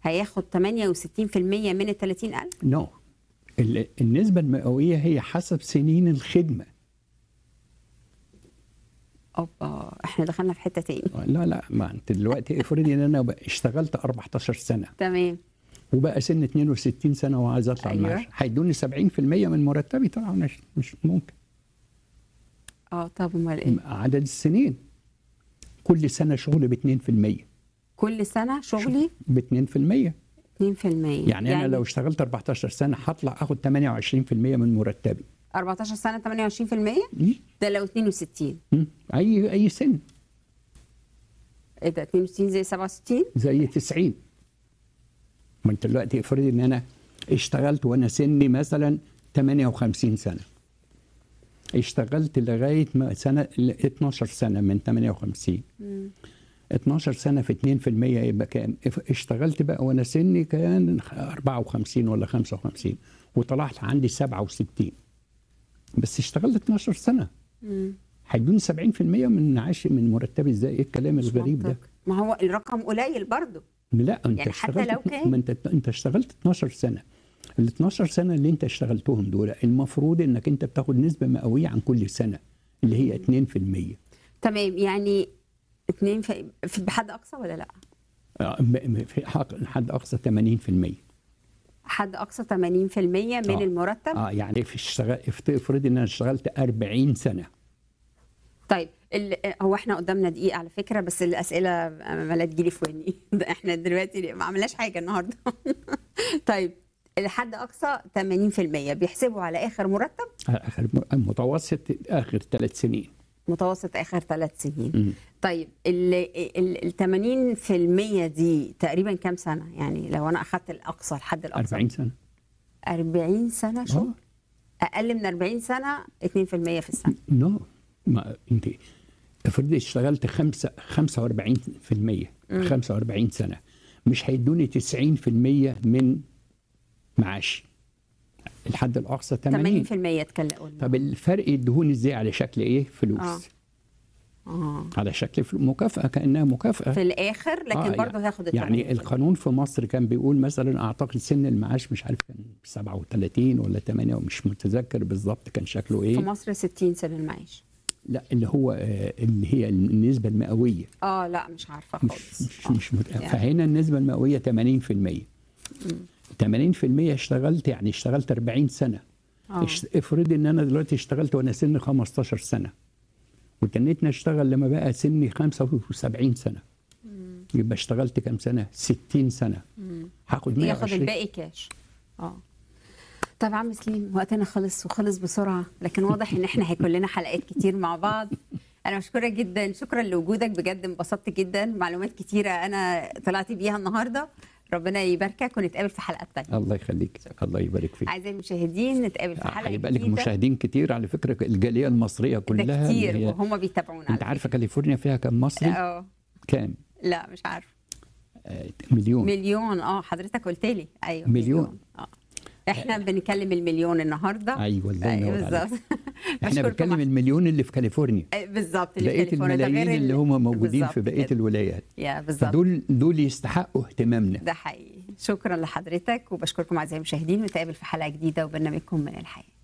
هياخد 68% من ال 30000 نو ال- النسبة المئوية هي حسب سنين الخدمة اوبا احنا دخلنا في حته تاني لا لا ما انت دلوقتي افرضي ان انا بقى اشتغلت 14 سنة تمام وبقى سن 62 سنة وعايز اطلع أيوة. المعاش هيدوني 70% من مرتبي طبعا مش مش ممكن اه طب امال ايه عدد السنين كل سنة شغل ب 2% كل سنه شغلي ب 2% 2% يعني, يعني انا لو اشتغلت 14 سنه هطلع اخد 28% من مرتبي 14 سنه 28% م? ده لو 62 م? اي اي سن ايه ده 62 زي 67 زي 90 ما انت دلوقتي افرض ان انا اشتغلت وانا سني مثلا 58 سنه اشتغلت لغايه ما سنه ل 12 سنه من 58 12 سنه في 2% يبقى كام؟ اف- اشتغلت بقى وانا سني كان 54 ولا 55 وطلعت عندي 67 بس اشتغلت 12 سنه هيدوني 70% من عاش من مرتبي ازاي؟ ايه الكلام مش الغريب ده؟ منطق. ما هو الرقم قليل برضه لا انت يعني حتى اشتغلت لو كان- ما انت انت اشتغلت 12 سنه ال 12 سنه اللي انت اشتغلتهم دول المفروض انك انت بتاخد نسبه مئويه عن كل سنه اللي هي 2% تمام يعني اتنين في, في بحد اقصى ولا لا؟ آه، م- م- في حق- حد اقصى 80% حد اقصى 80% من آه. المرتب اه يعني في اشتغل افت- افرض ان انا اشتغلت 40 سنه طيب ال... هو احنا قدامنا دقيقة على فكرة بس الأسئلة عمالة تجيلي في ودني ده احنا دلوقتي ما عملناش حاجة النهاردة طيب لحد أقصى 80% بيحسبوا على آخر مرتب اخر م- متوسط اخر ثلاث سنين متوسط آخر ثلاث سنين مم. طيب ال ال 80% دي تقريبا كام سنة؟ يعني لو أنا أخدت الأقصى الحد الأقصى 40 سنه 40 سنة شغل اه أقل من 40 سنة 2% في السنة نو ما انت افرض اشتغلت خمسة 45% 45 سنه مش هيدوني 90% من معاشي الحد الاقصى 80 80% اتكلموا طب الفرق يدهوني ازاي على شكل ايه فلوس آه. آه. على شكل فلوس مكافاه كانها مكافاه في الآخر لكن آه، برضه هاخد ال يعني 80%. القانون في مصر كان بيقول مثلا اعتقد سن المعاش مش عارف كان 37 ولا 8 ومش متذكر بالظبط كان شكله في ايه مصر 60 سنة المعيش لا اللي هو آه، اللي هي النسبه المئويه اه لا مش عارفه مش خالص مش آه. مش مت... يعني. فهنا النسبه المئويه 80% 80% اشتغلت يعني اشتغلت 40 سنه آه. اش- افرض ان انا دلوقتي اشتغلت وانا سن 15 سنه وتنيتني اشتغل لما بقى سني 75 سنه يبقى اشتغلت كام سنه 60 سنه هاخد 120 ياخد الباقي كاش اه طب عم سليم وقتنا خلص وخلص بسرعه لكن واضح ان احنا هيكون لنا حلقات كتير مع بعض انا مشكوره جدا شكرا لوجودك بجد انبسطت جدا معلومات كتيره انا طلعت بيها النهارده ربنا يباركك ونتقابل في حلقات تانية الله يخليك الله يبارك فيك اعزائي المشاهدين نتقابل في حلقه هيبقى لك جديده مشاهدين كتير على فكره الجاليه المصريه كلها ده اللي كتير هي- وهم بيتابعونا انت على عارفه كاليفورنيا فيها كام مصري؟ فكرة. اه كام؟ لا مش عارف آه، مليون مليون اه حضرتك قلت لي ايوه مليون. اه احنا بنكلم المليون النهارده ايوه الله أيوة ينور عليك بالظبط احنا بشكركم بنتكلم المليون اللي في كاليفورنيا أي- بالظبط اللي في بقيه كاليفورنيا، ده غير الملايين ال- اللي هم موجودين بالظبط في بقيه كده. الولايات يا بالظبط فدول دول يستحقوا اهتمامنا ده حقيقي شكرا لحضرتك وبشكركم اعزائي المشاهدين ونتقابل في حلقه جديده وبرنامجكم من الحياه